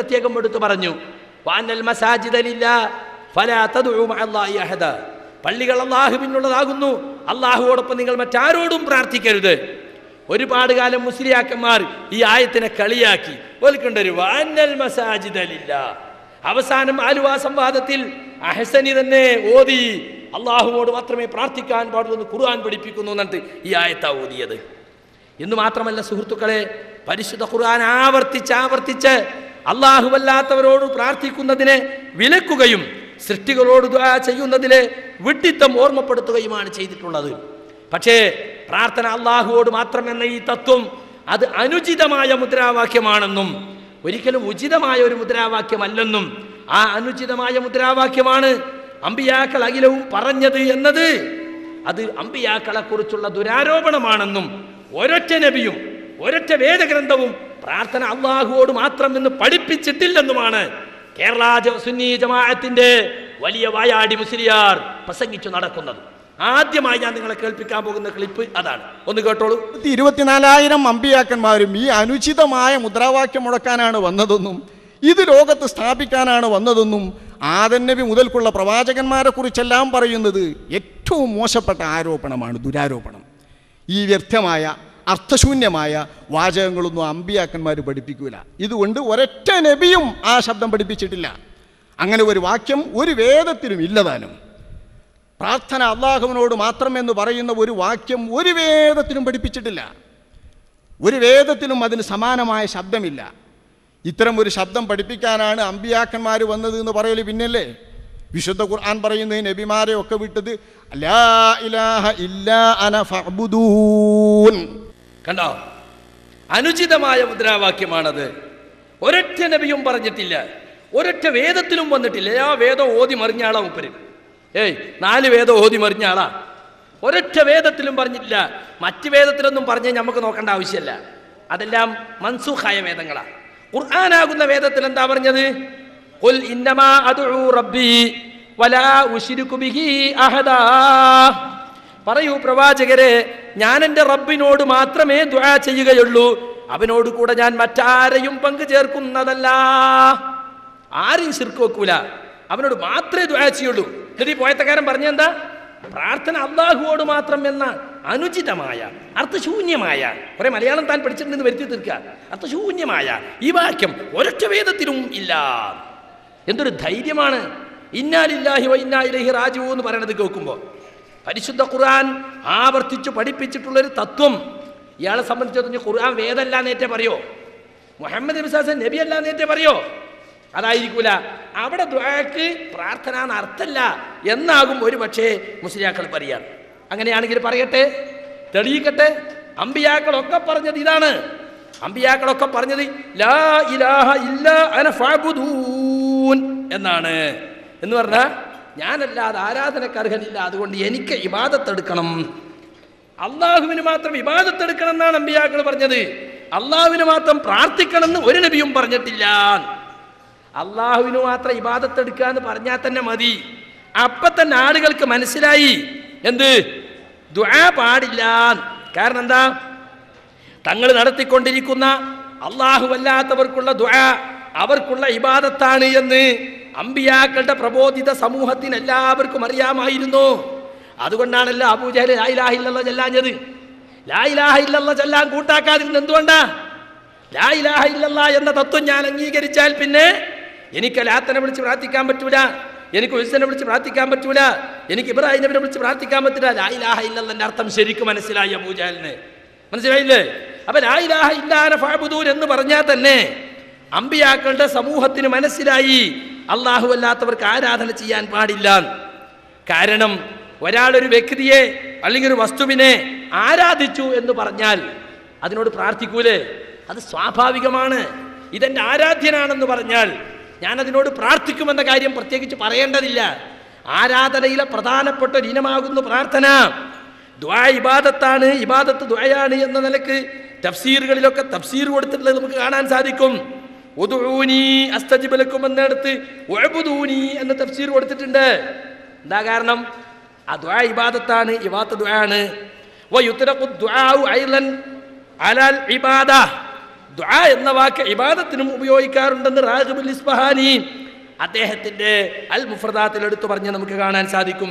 പ്രത്യേകം എടുത്തു പറഞ്ഞു വാനൽ മസാജിദലില്ല ഫലാ തദ്ഉ മഅല്ലാഹി അഹദ പള്ളികൾ അള്ളാഹുവിനുള്ളതാകുന്നു അള്ളാഹുവോടൊപ്പം നിങ്ങൾ മറ്റാരോടും പ്രാർത്ഥിക്കരുത് ഒരുപാട് കാലം മുസ്ലിയാക്കന്മാർ ഈ ആയത്തിനെ കളിയാക്കി ഒലിക്കൊണ്ടൊരു വാനൽ മസാജിദലില്ല അവസാനം ആലുവ സംവാദത്തിൽ അഹസനി തന്നെ ഓതി അള്ളാഹുവോട് മാത്രമേ പ്രാർത്ഥിക്കാൻ പാടുള്ളൂ എന്ന് ഖുർആൻ പഠിപ്പിക്കുന്നു എന്നിട്ട് ഈ ആയത്താ ഓതിയത് എന്ന് മാത്രമല്ല സുഹൃത്തുക്കളെ പരിശുദ്ധ ഖുർആൻ ആവർത്തിച്ച് ആവർത്തിച്ച് അള്ളാഹുവല്ലാത്തവരോട് പ്രാർത്ഥിക്കുന്നതിനെ വിലക്കുകയും സൃഷ്ടികളോട് ദുആ ചെയ്യുന്നതിലെ വിഡ്ഢിത്തം ഓർമ്മപ്പെടുത്തുകയുമാണ് ചെയ്തിട്ടുള്ളത് പക്ഷേ പ്രാർത്ഥന അള്ളാഹുവോട് മാത്രം എന്ന ഈ തത്വം അത് അനുചിതമായ മുദ്രാവാക്യമാണെന്നും ഒരിക്കലും ഉചിതമായ ഒരു മുദ്രാവാക്യമല്ലെന്നും ആ അനുചിതമായ മുദ്രാവാക്യമാണ് അമ്പിയാക്കൾ അഖിലവും പറഞ്ഞത് എന്നത് അത് അമ്പിയാക്കളെ കുറിച്ചുള്ള ദുരാരോപണമാണെന്നും ഒരൊറ്റ നബിയും ഒരൊറ്റ വേദഗ്രന്ഥവും പ്രാർത്ഥന അള്ളാഹുവോട് മാത്രം എന്ന് പഠിപ്പിച്ചിട്ടില്ലെന്നുമാണ് കേരള ജ- സുന്നി ജമാഅത്തിന്റെ വലിയ വായാടി മുസ്ലിയാർ പ്രസംഗിച്ചു നടക്കുന്നത് ആദ്യമായി ഞാൻ നിങ്ങളെ കേൾപ്പിക്കാൻ പോകുന്ന ക്ലിപ്പ് അതാണ് ഒന്ന് കേട്ടോളൂ ഇരുപത്തിനാലായിരം അമ്പിയാക്കന്മാരും ഈ അനുചിതമായ മുദ്രാവാക്യം മുടക്കാനാണ് വന്നതെന്നും ഇത് ലോകത്ത് സ്ഥാപിക്കാനാണ് വന്നതെന്നും ആദൻ നബി മുതൽക്കുള്ള പ്രവാചകന്മാരെ കുറിച്ചെല്ലാം പറയുന്നത് ഏറ്റവും മോശപ്പെട്ട ആരോപണമാണ് ദുരാരോപണം ഈ വ്യർത്ഥമായ അർത്ഥശൂന്യമായ വാചകങ്ങളൊന്നും അമ്പിയാക്കന്മാർ പഠിപ്പിക്കൂല ഇതുകൊണ്ട് ഒരൊറ്റ നബിയും ആ ശബ്ദം പഠിപ്പിച്ചിട്ടില്ല അങ്ങനെ ഒരു വാക്യം ഒരു വേദത്തിലും ഇല്ലതാനും പ്രാർത്ഥന അള്ളാഹുവിനോട് മാത്രം എന്ന് പറയുന്ന ഒരു വാക്യം ഒരു വേദത്തിലും പഠിപ്പിച്ചിട്ടില്ല ഒരു വേദത്തിലും അതിന് സമാനമായ ശബ്ദമില്ല ഇത്തരം ഒരു ശബ്ദം പഠിപ്പിക്കാനാണ് അമ്പിയാക്കന്മാർ വന്നത് എന്ന് പറയല് പിന്നല്ലേ വിശുദ്ധ ഖുർആൻ പറയുന്നത് നബിമാരെ ഒക്കെ വിട്ടത് ലാ ഇലാഹ ഇല്ലാ അന ഫഅ്ബുദൂൻ കണ്ടോ അനുചിതമായ മുദ്രാവാക്യമാണത് ഒരൊറ്റ നബിയും പറഞ്ഞിട്ടില്ല ഒരൊറ്റ വേദത്തിലും വന്നിട്ടില്ല ആ വേദം ഓതി മറിഞ്ഞ ആളാ മുപ്പര് ഏയ് നാല് വേദം ഓതി മറിഞ്ഞ ആളാ ഒരൊറ്റ വേദത്തിലും പറഞ്ഞിട്ടില്ല മറ്റ് വേദത്തിലൊന്നും പറഞ്ഞ് നമുക്ക് നോക്കേണ്ട ആവശ്യമല്ല അതെല്ലാം മൻസൂഖായ വേദങ്ങളാ ഖുർആനാകുന്ന വേദത്തിൽ എന്താ പറഞ്ഞത് ഖുൽ ഇന്നമാ അദ്ഉ റബ്ബി വലാ ഉശ്രികു ബിഹി അഹദാ പറയൂ പ്രവാചകരെ ഞാൻ എൻ്റെ റബ്ബിനോട് മാത്രമേ ദുആ ചെയ്യുകയുള്ളൂ അവനോട് കൂടെ ഞാൻ മറ്റാരെയും പങ്കു ചേർക്കുന്നതല്ല ആരെയും ശിർക്ക് വെക്കൂല അവനോട് മാത്രമേ ദുആ ചെയ്യുള്ളൂ എന്നിട്ട് ഈ പോയത്തക്കാരൻ പറഞ്ഞെന്താ പ്രാർത്ഥന അള്ളാഹുവോട് മാത്രം എന്ന അനുചിതമായ അർത്ഥശൂന്യമായ കുറെ മലയാളം താൻ പഠിച്ചിട്ടുണ്ടെന്ന് വരുത്തി തീർക്കുക അർത്ഥശൂന്യമായ ഈ വാക്യം ഒരൊറ്റ വേദത്തിലും ഇല്ല എന്തൊരു ധൈര്യമാണ് ഇന്നാലില്ലാഹി വ ഇന്നാ ഇലൈഹി റാജിഊ എന്ന് പറയണത് കേൾക്കുമ്പോൾ പരിശുദ്ധ ഖുർആൻ ആവർത്തിച്ച് പഠിപ്പിച്ചിട്ടുള്ളൊരു തത്വം ഇയാളെ സംബന്ധിച്ചിടത്തോളം ഖുർആൻ വേദമല്ല നേറ്റേ പറയോ മുഹമ്മദ് നബി സാസൻ നബി അല്ല നേറ്റേ പറയോ അതായിരിക്കൂല അവിടെ ദ്വാക്ക് പ്രാർത്ഥന എന്ന് അർത്ഥമല്ല എന്നാകും ഒരു പക്ഷേ മുസ്ലിയാക്കൾ പറയാൻ അങ്ങനെയാണെങ്കിൽ പറയട്ടെ തെളിയിക്കട്ടെ അമ്പിയാക്കളൊക്കെ പറഞ്ഞത് ഇതാണ് അമ്പിയാക്കളൊക്കെ പറഞ്ഞത് ലാ ഇലാഹ ഇല്ല അന ഫഅ്ബുദൂൻ എന്നാണ് എന്ന് പറഞ്ഞാൽ ഞാനല്ലാതെ ആരാധനക്ക് അർഹനില്ല അതുകൊണ്ട് എനിക്ക് ഇബാദത്തെടുക്കണം അള്ളാഹുവിന് മാത്രം ഇബാദത്തെടുക്കണം എന്നാണ് അമ്പിയാക്കൾ പറഞ്ഞത് അള്ളാഹുവിന് മാത്രം പ്രാർത്ഥിക്കണം എന്ന് ഒരു നബിയും പറഞ്ഞിട്ടില്ല അള്ളാഹുവിന് മാത്രം ഇബാദത്തെടുക്കുക എന്ന് പറഞ്ഞാൽ തന്നെ മതി അപ്പൊ തന്നെ ആളുകൾക്ക് മനസ്സിലായി എന്ത് ദുആ പാടില്ല കാരണം എന്താ തങ്ങൾ നടത്തിക്കൊണ്ടിരിക്കുന്ന അള്ളാഹുവല്ലാത്തവർക്കുള്ള ദുആ അവർക്കുള്ള ഇബാദത്താണ് എന്ന് അമ്പിയാക്കളുടെ പ്രബോധിത സമൂഹത്തിന് എല്ലാവർക്കും അറിയാമായിരുന്നു അതുകൊണ്ടാണല്ലോ അബൂജഹൽ ലായിലാഹില്ല ചെല്ലാഞ്ഞത് ലായിലാഹില്ല ചെല്ലാൻ കൂട്ടാക്കാതിരുന്നത് എന്തുകൊണ്ടാ ലായിലാഹ ഇല്ലല്ലാ എന്ന തത്വം ഞാൻ അംഗീകരിച്ചാൽ പിന്നെ എനിക്ക് ലാത്തനെ വിളിച്ച് പ്രാർത്ഥിക്കാൻ പറ്റൂല എനിക്ക് ഉത്സനെ വിളിച്ച് പ്രാർത്ഥിക്കാൻ പറ്റൂല എനിക്ക് ഇബ്രാഹിം നബിനെ വിളിച്ച് പ്രാർത്ഥിക്കാൻ പറ്റില്ല ലായിലാഹ ഇല്ലല്ലന്റെ അർത്ഥം ശരിക്കും മനസ്സിലായി അബൂജാലിന് മനസ്സിലായില്ലേ അപ്പൊ ലായിലാഹ ഇല്ലാന ഫഅബുദൂൻ എന്ന് പറഞ്ഞാൽ തന്നെ അമ്പിയാക്കളുടെ സമൂഹത്തിന് മനസ്സിലായി അള്ളാഹു അല്ലാത്തവർക്ക് ആരാധന ചെയ്യാൻ പാടില്ല കാരണം ഒരാളൊരു വ്യക്തിയെ അല്ലെങ്കിൽ ഒരു വസ്തുവിനെ ആരാധിച്ചു എന്ന് പറഞ്ഞാൽ അതിനോട് പ്രാർത്ഥിക്കൂലേ അത് സ്വാഭാവികമാണ് ഇതെന്റെ ആരാധ്യനാണെന്ന് പറഞ്ഞാൽ ഞാൻ അതിനോട് പ്രാർത്ഥിക്കുമെന്ന കാര്യം പ്രത്യേകിച്ച് പറയേണ്ടതില്ല ആരാധനയിലെ പ്രധാനപ്പെട്ട ഒരു ഇനമാകുന്നു പ്രാർത്ഥന ദ്വാ ഇബാദത്താണ് ഇബാദത്ത് ദ്വയാണ് എന്ന നിലക്ക് തഫ്സീറുകളിലൊക്കെ തഫ്സീർ കൊടുത്തിട്ടുള്ളത് നമുക്ക് കാണാൻ സാധിക്കും ഉദൂനി അസ്തജിബലക്കും എന്നിടത്ത് ഒഴബുദൂനി എന്ന് തഫ്സീർ കൊടുത്തിട്ടുണ്ട് എന്താ കാരണം ആ ദ്വാ ഇബാദത്താണ് ഇബാദത്ത് ദ്വായാണ് വയുത്തരഖു ദ്വാഉ ഐലൻ അലൽ ഇബാദ ദുആ എന്ന വാക്ക് ഇബാദത്തിനും ഉപയോഗിക്കാറുണ്ടെന്ന് റാഗിബുൽ ഇസ്ബഹാനി അദ്ദേഹത്തിന്റെ അൽ മുഫ്രദാത്തിൽ എടുത്തു പറഞ്ഞ് നമുക്ക് കാണാൻ സാധിക്കും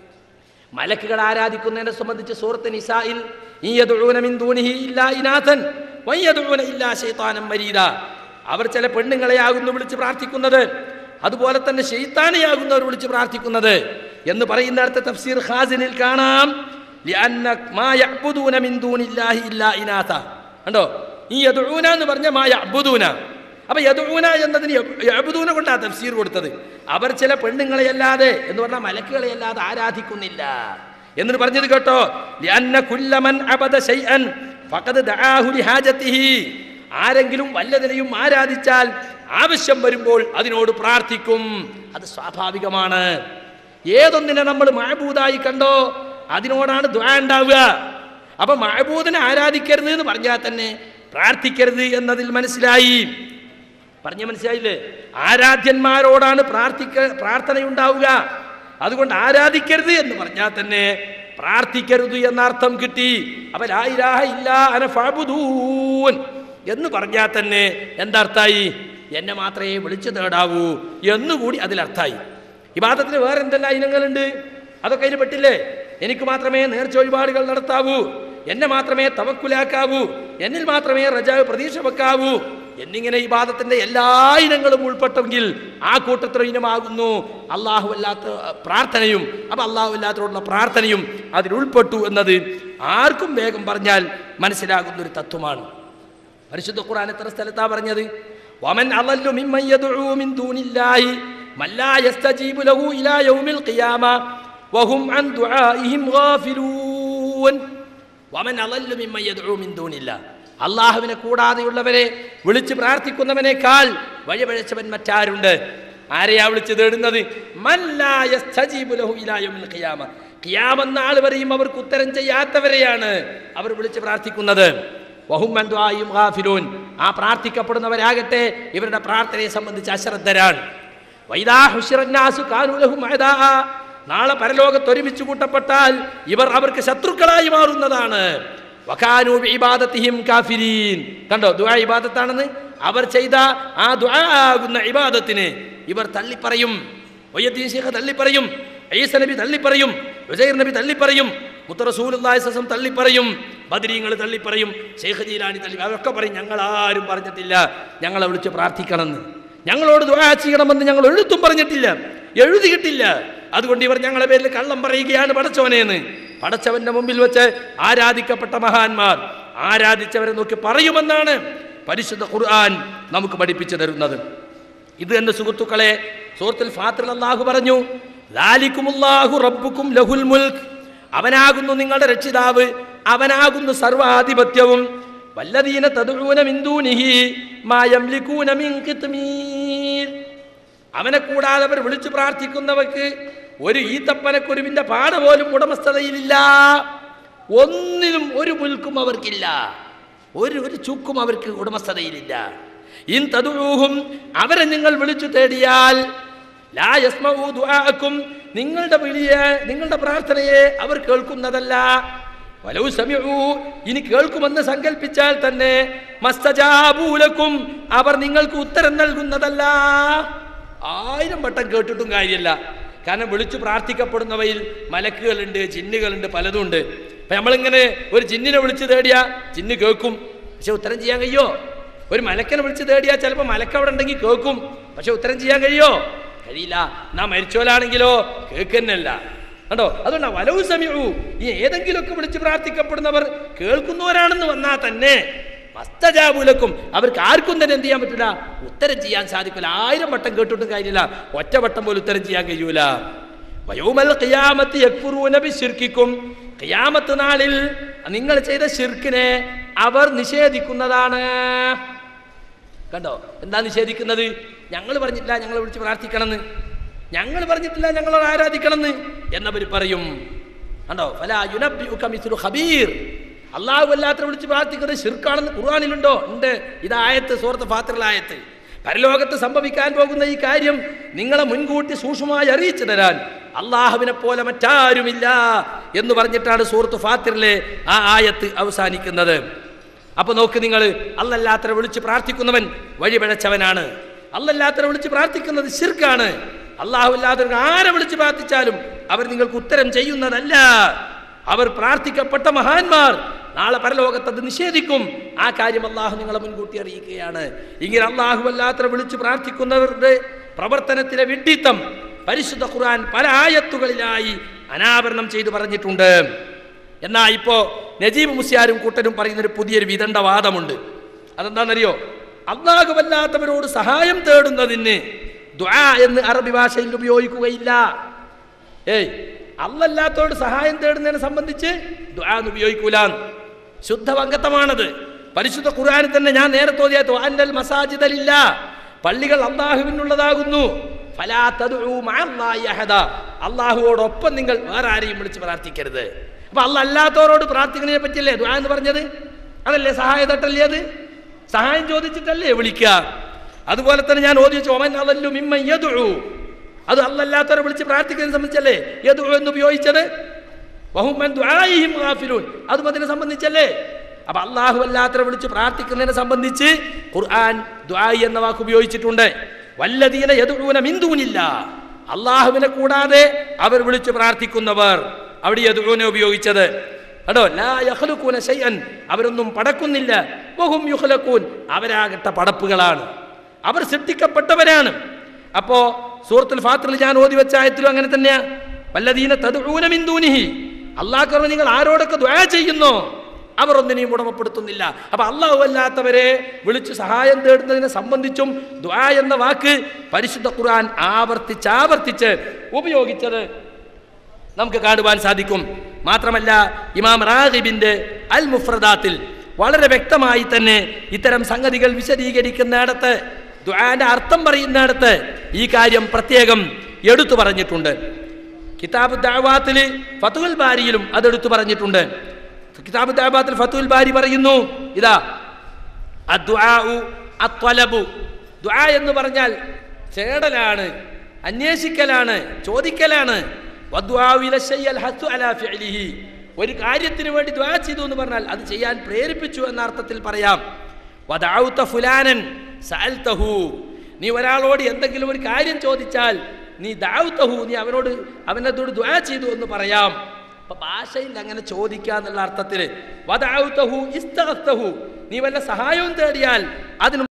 മലക്കുകൾ ആരാധിക്കുന്നതിനെ സംബന്ധിച്ച് സൂറത്ത് നിസായിൽ ഈ യദുഊന മിൻ ദൂനിഹി ഇല്ലാ ഇനാഥൻ വയ്യദുഊന ഇല്ലാ ശൈത്താനം മരീദ അവർ ചില പെണ്ണുങ്ങളെയാകുന്നു വിളിച്ച് പ്രാർത്ഥിക്കുന്നത് അതുപോലെ തന്നെ ഷെയ്ത്താനെയാകുന്നവർ വിളിച്ച് പ്രാർത്ഥിക്കുന്നത് എന്ന് പറയുന്നിടത്ത് തഫ്സീർ ഖാസിനിൽ കാണാം ലിഅന്ന മാ യഅ്ബുദൂന മിൻ ദൂനില്ലാഹി ഇല്ലാ ഇനാഥ കണ്ടോ ഈ യദുഊന എന്ന് പറഞ്ഞ മാ യഅ്ബുദൂന അപ്പൊ യദുഊന എന്നതിന് യഅ്ബുദൂന കൊണ്ടാ തഫ്സീർ കൊടുത്തത് അവർ ചില പെണ്ണുങ്ങളെ അല്ലാതെ എന്ന് പറഞ്ഞാൽ മലക്കുകളെ അല്ലാതെ ആരാധിക്കുന്നില്ല എന്നിട്ട് പറഞ്ഞത് കേട്ടോ ലിഅന്ന കുല്ലമൻ അബദ ശൈഅൻ ഫഖദ് ദആഹു ലിഹാജതിഹി ആരെങ്കിലും വല്ലതിനെയും ആരാധിച്ചാൽ ആവശ്യം വരുമ്പോൾ അതിനോട് പ്രാർത്ഥിക്കും അത് സ്വാഭാവികമാണ് ഏതൊന്നിനെ നമ്മൾ മഴബൂതായി കണ്ടോ അതിനോടാണ് ദ്വാ ഉണ്ടാവുക അപ്പൊ മഴബൂദിനെ ആരാധിക്കരുത് എന്ന് പറഞ്ഞാൽ തന്നെ പ്രാർത്ഥിക്കരുത് എന്നതിൽ മനസ്സിലായി പറഞ്ഞ മനസ്സിലായില്ലേ ആരാധ്യന്മാരോടാണ് പ്രാർത്ഥിക്ക പ്രാർത്ഥനയുണ്ടാവുക അതുകൊണ്ട് ആരാധിക്കരുത് എന്ന് പറഞ്ഞാൽ തന്നെ പ്രാർത്ഥിക്കരുത് എന്ന അർത്ഥം കിട്ടി അപ്പൊ ലാ ഇലാഹ ഇല്ലാ അന ഫഅ്ബുദൂൻ എന്ന് പറഞ്ഞാൽ തന്നെ എന്തർത്ഥായി എന്നെ മാത്രമേ വിളിച്ചു തേടാവൂ എന്നുകൂടി അതിലർത്ഥായി ഇബാദത്തിന് വേറെ എന്തെല്ലാം ഇനങ്ങളുണ്ട് അതൊക്കെ അതിന് പെട്ടില്ലേ എനിക്ക് മാത്രമേ നേർച്ച വഴിപാടുകൾ നടത്താവൂ എന്നെ മാത്രമേ തവക്കുലാക്കാവൂ എന്നിൽ മാത്രമേ റജാവ് പ്രതീക്ഷ വെക്കാവൂ എന്നിങ്ങനെ ഈ ബാധത്തിന്റെ എല്ലാ ഇനങ്ങളും ഉൾപ്പെട്ടെങ്കിൽ ആ കൂട്ടത്തിൽ ഇനമാകുന്നു അള്ളാഹു അല്ലാത്ത പ്രാർത്ഥനയും അപ്പൊ അള്ളാഹു അല്ലാത്തവരോടുള്ള പ്രാർത്ഥനയും അതിൽ ഉൾപ്പെട്ടു എന്നത് ആർക്കും വേഗം പറഞ്ഞാൽ മനസ്സിലാകുന്ന ഒരു തത്വമാണ് പരിശുദ്ധ ഖുർആൻ എത്ര സ്ഥലത്താ പറഞ്ഞത് വമൻ അളല്ലു മിമ്മൻ യദ്ഉ മിൻ ദൂനില്ലാഹി മല്ലാ യസ്തജീബു ലഹു ഇലാ യൗമിൽ ഖിയാമ വഹും അൻ ദുആഇഹിം ഗാഫിലൂൻ വമൻ അളല്ലു മിമ്മൻ യദ്ഉ മിൻ ദൂനില്ലാഹ് അള്ളാഹുവിനെ കൂടാതെയുള്ളവരെ വിളിച്ച് പ്രാർത്ഥിക്കുന്നവനേക്കാൾ വഴിപഴച്ചവൻ മറ്റാരുണ്ട് ആരെയാ വിളിച്ച് തേടുന്നത് മല്ലാ യസ്തജീബു ലഹു ഇലാ യൗമിൽ ഖിയാമ ഖിയാമെന്ന ആൾ വരെയും അവർക്ക് ഉത്തരം ചെയ്യാത്തവരെയാണ് അവർ വിളിച്ച് പ്രാർത്ഥിക്കുന്നത് വഹുമ്മൻ ദുആയും ഗാഫിലൂൻ ആ പ്രാർത്ഥിക്കപ്പെടുന്നവരാകട്ടെ ഇവരുടെ പ്രാർത്ഥനയെ സംബന്ധിച്ച് അശ്രദ്ധരാണ് വൈദാ ഹുശ്റന്നാസു കാനൂ ലഹും അഅദാഅ. നാളെ പരലോകത്ത് ഒരുമിച്ച് കൂട്ടപ്പെട്ടാൽ ഇവർ അവർക്ക് ശത്രുക്കളായി മാറുന്നതാണ് വകാനൂ ബിഇബാദത്തിഹിം കാഫിരീൻ കണ്ടോ ദുആ ഇബാദത്താണെന്ന് അവർ ചെയ്ത ആ ദുആ ആകുന്ന ഇബാദത്തിന് ഇവർ തള്ളിപ്പറയും വയ്യദ്ദീൻ ശേഖ് തള്ളിപ്പറയും ഈസ നബി തള്ളിപ്പറയും ഉസൈർ നബി തള്ളിപ്പറയും മുത്തറസൂലുല്ലാസം തള്ളിപ്പറയും ബദരീങ്ങൾ തള്ളിപ്പറയും ഷെയ്ഖ് ജീലാനി തള്ളി അവരൊക്കെ പറയും ഞങ്ങൾ ആരും പറഞ്ഞിട്ടില്ല ഞങ്ങളെ വിളിച്ച് പ്രാർത്ഥിക്കണമെന്ന് ഞങ്ങളോട് ദുആ ചെയ്യണമെന്ന് ഞങ്ങൾ എഴുത്തും പറഞ്ഞിട്ടില്ല എഴുതിയിട്ടില്ല അതുകൊണ്ട് ഇവർ ഞങ്ങളെ പേരിൽ കള്ളം പറയുകയാണ് പടച്ചവനെന്ന് പടച്ചവന്റെ മുമ്പിൽ വെച്ച് ആരാധിക്കപ്പെട്ട മഹാന്മാർ ആരാധിച്ചവരെ നോക്കി പറയുമെന്നാണ് പരിശുദ്ധ ഖുർആൻ നമുക്ക് പഠിപ്പിച്ചു തരുന്നത് ഇത് എന്റെ സുഹൃത്തുക്കളെ സൂറത്തിൽ ഫാത്തിൽ അള്ളാഹു പറഞ്ഞു ലാലിക്കുമുല്ലാഹു റബ്ബുക്കും ലഹുൽ മുൽക്ക് അവനാകുന്നു നിങ്ങളുടെ രക്ഷിതാവ് അവനാകുന്നു സർവാധിപത്യവും വല്ലദീന തദുഊന മിൻ ദൂനിഹി മാ യംലികൂന മിൻ ഖിത്മീർ അവനെ കൂടാതെ അവർ വിളിച്ചു പ്രാർത്ഥിക്കുന്നവർക്ക് ഒരു ഈത്തപ്പനക്കുരുവിന്റെ പാട പോലും ഉടമസ്ഥതയിലില്ല ഒന്നിനും ഒരു മുൽക്കും അവർക്കില്ല ഒരു ഒരു ചുക്കും അവർക്ക് ഉടമസ്ഥതയിലില്ല ഇൻ തതുഴൂഹും അവരെ നിങ്ങൾ വിളിച്ചു തേടിയാൽ ലാ യസ്മഊ ദുആഅക്കും നിങ്ങളുടെ വിളിയെ നിങ്ങളുടെ പ്രാർത്ഥനയെ അവർ കേൾക്കുന്നതല്ല വലൗ സമിഉ ഇനി കേൾക്കുമെന്ന് സങ്കല്പിച്ചാൽ തന്നെ മസ്തജാബൂലക്കും അവർ നിങ്ങൾക്ക് ഉത്തരം നൽകുന്നതല്ല ആയിരം വട്ടം കേട്ടിട്ടും കാര്യമല്ല കാരണം വിളിച്ചു പ്രാർത്ഥിക്കപ്പെടുന്നവയിൽ മലക്കുകളുണ്ട് ജിന്നുകളുണ്ട് പലതും ഉണ്ട് അപ്പൊ നമ്മളിങ്ങനെ ഒരു ജിന്നിനെ വിളിച്ചു തേടിയാ ജിന്ന് കേൾക്കും പക്ഷെ ഉത്തരം ചെയ്യാൻ കഴിയോ ഒരു മലക്കനെ വിളിച്ചു തേടിയാൽ ചിലപ്പോൾ മലക്ക് അവിടെ ഉണ്ടെങ്കിൽ കേൾക്കും പക്ഷെ ഉത്തരം ചെയ്യാൻ കഴിയോ കഴിയില്ല നാ മരിച്ചോലാണെങ്കിലോ കേൾക്കുന്നല്ല കണ്ടോ അതുകൊണ്ടാ വലവ് സമയൂ ഈ ഏതെങ്കിലുമൊക്കെ വിളിച്ച് പ്രാർത്ഥിക്കപ്പെടുന്നവർ കേൾക്കുന്നവരാണെന്ന് വന്നാൽ തന്നെ മസ്തജാബുലക്കും അവർക്ക് ആർക്കും തന്നെ എന്ത് ചെയ്യാൻ പറ്റില്ല ഉത്തരം ചെയ്യാൻ സാധിക്കില്ല ആയിരം വട്ടം കേട്ടിട്ടും കാര്യമില്ല ഒറ്റ വട്ടം പോലും ഉത്തരം ചെയ്യാൻ കഴിയൂല വയോമൽ ഖിയാമത്ത് യക്ഫുറൂന ബിശിർക്കിക്കും ഖിയാമത്ത് നാളിൽ നിങ്ങൾ ചെയ്ത ഷിർക്കിനെ അവർ നിഷേധിക്കുന്നതാണ് കണ്ടോ എന്താ നിഷേധിക്കുന്നത് ഞങ്ങൾ പറഞ്ഞിട്ടില്ല ഞങ്ങളെ വിളിച്ച് പ്രാർത്ഥിക്കണമെന്ന് ഞങ്ങൾ പറഞ്ഞിട്ടില്ല ഞങ്ങളോട് ആരാധിക്കണമെന്ന് എന്നവർ പറയും കണ്ടോ ഫലാ യുനബ്ബിഉക മിസ്ലു ഖബീർ അള്ളാഹു അല്ലാത്ത വിളിച്ച് പ്രാർത്ഥിക്കുന്നത് ഷിർക്കാണെന്ന് ഖുർആനിലുണ്ടോ ഉണ്ട് ഇത് ആയത്ത് സൂറത്ത് ഫാത്തിറിലെ ആയത്ത് പരലോകത്ത് സംഭവിക്കാൻ പോകുന്ന ഈ കാര്യം നിങ്ങളെ മുൻകൂട്ടി സൂക്ഷ്മമായി അറിയിച്ചു തരാൻ അള്ളാഹുവിനെ പോലെ മറ്റാരുമില്ല എന്ന് പറഞ്ഞിട്ടാണ് സൂറത്ത് ഫാത്തിറിലെ ആ ആയത്ത് അവസാനിക്കുന്നത് അപ്പൊ നോക്ക് നിങ്ങൾ അല്ലല്ലാത്തവരെ വിളിച്ച് പ്രാർത്ഥിക്കുന്നവൻ വഴിപിഴച്ചവനാണ് അല്ലല്ലാത്തവരെ വിളിച്ച് പ്രാർത്ഥിക്കുന്നത് ശിർക്കാണ് അള്ളാഹു അല്ലാത്തവർക്ക് ആരെ വിളിച്ച് പ്രാർത്ഥിച്ചാലും അവർ നിങ്ങൾക്ക് ഉത്തരം ചെയ്യുന്നതല്ല അവർ പ്രാർത്ഥിക്കപ്പെട്ട മഹാന്മാർ നാളെ പരലോകത്ത് അത് നിഷേധിക്കും ആ കാര്യം അള്ളാഹു നിങ്ങളെ മുൻകൂട്ടി അറിയിക്കുകയാണ് ഇങ്ങനെ അള്ളാഹു അല്ലാത്തവരെ വിളിച്ച് പ്രാർത്ഥിക്കുന്നവരുടെ പ്രവർത്തനത്തിലെ വിഡ്ഢിത്തം പരിശുദ്ധ ഖുർആൻ പല ആയത്തുകളിലായി അനാവരണം ചെയ്തു പറഞ്ഞിട്ടുണ്ട് എന്നാ ഇപ്പോ നജീബ് മുസ്യാരും കൂട്ടരും പറയുന്നൊരു പുതിയൊരു വിദണ്ഡവാദമുണ്ട് അതെന്താണെന്നറിയോ അള്ളാഹുവല്ലാത്തവരോട് സഹായം തേടുന്നതിന് ദ്വാ എന്ന് അറബി ഭാഷയിൽ ഉപയോഗിക്കുകയില്ല ഏയ് അല്ലല്ലാത്തവരോട് സഹായം തേടുന്നതിനെ സംബന്ധിച്ച് ദ്വാ എന്ന് ഉപയോഗിക്കൂല ശുദ്ധ വങ്കത്തമാണത് പരിശുദ്ധ ഖുർആനിൽ തന്നെ ഞാൻ നേരത്തെ ഓതിയ അന്നൽ മസാജിദലില്ല പള്ളികൾ അള്ളാഹുവിനുള്ളതാകുന്നു ഫലാ തദ്ഉ മഅല്ലാഹി അഹദ അള്ളാഹുവോടൊപ്പം നിങ്ങൾ വേറെ ആരെയും വിളിച്ച് പ്രാർത്ഥിക്കരുത് അപ്പൊ അല്ല അല്ലാത്തവരോട് പ്രാർത്ഥിക്കുന്നതിനെ പറ്റിയല്ലേ ദ്വാ എന്ന് പറഞ്ഞത് അതല്ലേ സഹായ തട്ടല്ലേ അത് സഹായം ചോദിച്ചിട്ടല്ലേ വിളിക്കുക അതുപോലെ തന്നെ ഞാൻ ഓതി ചോമൻ അതല്ലു മിമ്മ യദുഉ അത് അല്ലല്ലാത്തവരെ വിളിച്ച് പ്രാർത്ഥിക്കുന്നതിനെ സംബന്ധിച്ചല്ലേ യദുഉ എന്ന് ഉപയോഗിച്ചത് വഹുമൻ ദുആഇഹിം ഗാഫിലൂൻ അതും അതിനെ സംബന്ധിച്ചല്ലേ അപ്പൊ അള്ളാഹു അല്ലാത്തവരെ വിളിച്ച് പ്രാർത്ഥിക്കുന്നതിനെ സംബന്ധിച്ച് ഖുർആൻ ദുആഇ എന്ന വാക്ക് ഉപയോഗിച്ചിട്ടുണ്ട് വല്ലദീന യദുഊന മിൻ ദൂനില്ല അള്ളാഹുവിനെ കൂടാതെ അവർ വിളിച്ച് പ്രാർത്ഥിക്കുന്നവർ അവിടെ യദുഊന ഉപയോഗിച്ചത് കേട്ടോ ലാ യഖ്ലുഖൂന ശൈഅൻ അവരൊന്നും പടക്കുന്നില്ല വഹും യുഖ്ലഖൂൻ അവരാകട്ടെ പടപ്പുകളാണ് അവർ സൃഷ്ടിക്കപ്പെട്ടവരാണ് അപ്പോ സൂറത്തുൽ ഫാത്തിറിൽ ഞാൻ ഓതി വെച്ച ആയത്തിലും അങ്ങനെ തന്നെയാ വല്ലദീന തദ്ഊന മിൻ ദൂനിഹി അള്ളാഹ് നിങ്ങൾ ആരോടൊക്കെ ദ്വാ ചെയ്യുന്നോ അവർ ഒന്നിനെയും ഉടമപ്പെടുത്തുന്നില്ല അപ്പൊ അള്ളാഹു അല്ലാത്തവരെ വിളിച്ച് സഹായം തേടുന്നതിനെ സംബന്ധിച്ചും ദ്വാ എന്ന വാക്ക് പരിശുദ്ധ ഖുർആൻ ആവർത്തിച്ച് ആവർത്തിച്ച് ഉപയോഗിച്ചത് നമുക്ക് കാണുവാൻ സാധിക്കും മാത്രമല്ല ഇമാം റാഹിബിന്റെ അൽ മുഫ്രദാത്തിൽ വളരെ വ്യക്തമായി തന്നെ ഇത്തരം സംഗതികൾ വിശദീകരിക്കുന്നിടത്ത് ദുആന്റെ അർത്ഥം പറയുന്നിടത്ത് ഈ കാര്യം പ്രത്യേകം എടുത്തു പറഞ്ഞിട്ടുണ്ട് കിതാബ് ദഅവാത്തിൽ ഫതുൽ ബാരിയിലും അതെടുത്തു പറഞ്ഞിട്ടുണ്ട് കിതാബ് ദഅവാത്തിൽ ഫതുൽ ബാരി പറയുന്നു ഇതാ അദ്ദുആഉ അത്വലബു ദുആ എന്ന് പറഞ്ഞാൽ ചേടലാണ് അന്വേഷിക്കലാണ് ചോദിക്കലാണ് വദ്ദുആഉ ഇല ശൈഅൽ ഹസ്സു അലാ ഫിഅലിഹി ഒരു കാര്യത്തിന് വേണ്ടി ദുആ ചെയ്തു എന്ന് പറഞ്ഞാൽ അത് ചെയ്യാൻ പ്രേരിപ്പിച്ചു എന്ന അർത്ഥത്തിൽ പറയാം വദഅഉത ഫുലാനൻ സഅൽതഹു നീ ഒരാളോട് എന്തെങ്കിലും ഒരു കാര്യം ചോദിച്ചാൽ നീ ദഅഉതഹു നീ അവനോട് അവനോട് ദുആ ചെയ്തു എന്ന് പറയാം അപ്പൊ ഭാഷയിൽ അങ്ങനെ ചോദിക്കുക എന്നുള്ള അർത്ഥത്തിൽ വദഅഉതഹു ഇസ്തഗസ്തഹു നീ വല്ല സഹായവും തേടിയാൽ അതിന്